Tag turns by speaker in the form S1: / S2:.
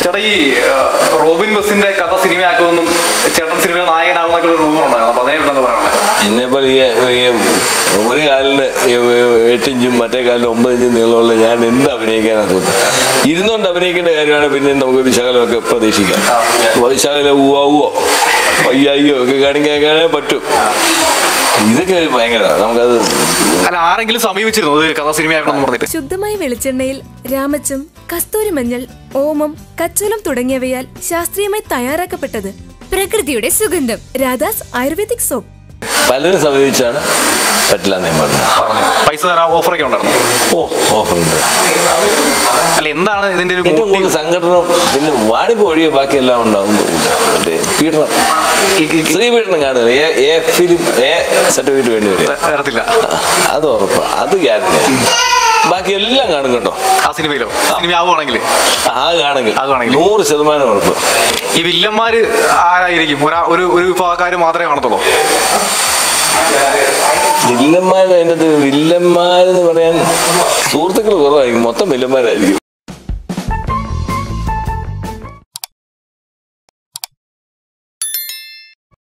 S1: ചേട്ടാ ഈ ആ, റോബിൻ ബസിന്റെ കഥ സിനിമയാക്കുമെന്നും ചേട്ടൻ സിനിമ നായകനാകുന്നൊക്കെ ഒരു റൂമർ ഉണ്ടായിരുന്നു അപ്പൊ അതിനെ എന്താ പറയുന്നത്
S2: എന്നെപ്പോലെ ഈ ഈ ഒരു കാലിന് ഈ എട്ടിഞ്ചും മറ്റേ കാലിന് ഒമ്പത് ഇഞ്ചും നീളമുള്ള ഞാൻ എന്ത് അഭിനയിക്കാനാണ് തോന്നുന്നത് ഇരുന്നുകൊണ്ട് അഭിനയിക്കേണ്ട കാര്യമാണ് പിന്നെ നമുക്കൊരു ശകലമൊക്കെ പ്രതീക്ഷിക്കാം ശകലം ഊവോ അയ്യോ ഒക്കെ കാണിക്കാനേ പറ്റും ഇതൊക്കെ ഭയങ്കര നമുക്കത്
S1: അല്ല ആരെങ്കിലും സമീപിച്ചിരുന്നു ഇത് കഥ സിനിമയാക്കണം എന്ന് പറഞ്ഞിട്ട്
S3: ശുദ്ധമായ വെളിച്ചെണ്ണയിൽ രാമച്ചം കസ്തൂരി മഞ്ഞൾ ഓമം കച്ചോലം തുടങ്ങിയവയാൽ ശാസ്ത്രീയമായി തയ്യാറാക്കപ്പെട്ടത് പ്രകൃതിയുടെ സുഗന്ധം രാധാസ് ആയുർവേദിക് സോപ്പ്
S2: പലരും സമീപിച്ചാണ് പറ്റില്ല എന്ന് ഞാൻ പറഞ്ഞു
S1: പറഞ്ഞു പൈസ തരാൻ ഓഫറൊക്കെ ഉണ്ടായിരുന്നു
S2: ഓ ഓഫറുണ്ട്
S1: അല്ല എന്താണ് ഇതിന്റെ ഒരു
S2: ഏറ്റവും കൂടുതൽ സംഘടന പിന്നെ വാണിപ്പ് ഒഴികെ ബാക്കിയെല്ലാം ഉണ്ടാവും മറ്റേ പീഡനം സ്ത്രീ പീഡനം കാണുന്നില്ല A A film A certificate വേണ്ടി വരിക
S1: തരത്തില്ല
S2: അത് ഉറപ്പാ അത് ഗ്യാരണ്ടി ബാക്കി എല്ലാം കാണും കേട്ടോ
S1: ആ സിനിമയിലോ സിനിമ ആവുകയാണെങ്കിൽ
S2: ആ കാണുമെങ്കിൽ
S1: അത് കാണുമെങ്കിൽ.
S2: നൂറ് ശതമാനം ഉറപ്പ്
S1: ഈ വില്ലന്മാര് ആരായിരിക്കും ഒരാ ഒരു ഒരു വിഭാഗക്കാര് മാത്രമേ കാണത്തുള്ളൂ
S2: വില്ലന്മാർ അതിൻ്റെ അകത്ത് വില്ലന്മാരെന്ന് പറയാൻ സുഹൃത്തുക്കൾ കുറവായിരിക്കും മൊത്തം വില്ലന്മാരായിരിക്കും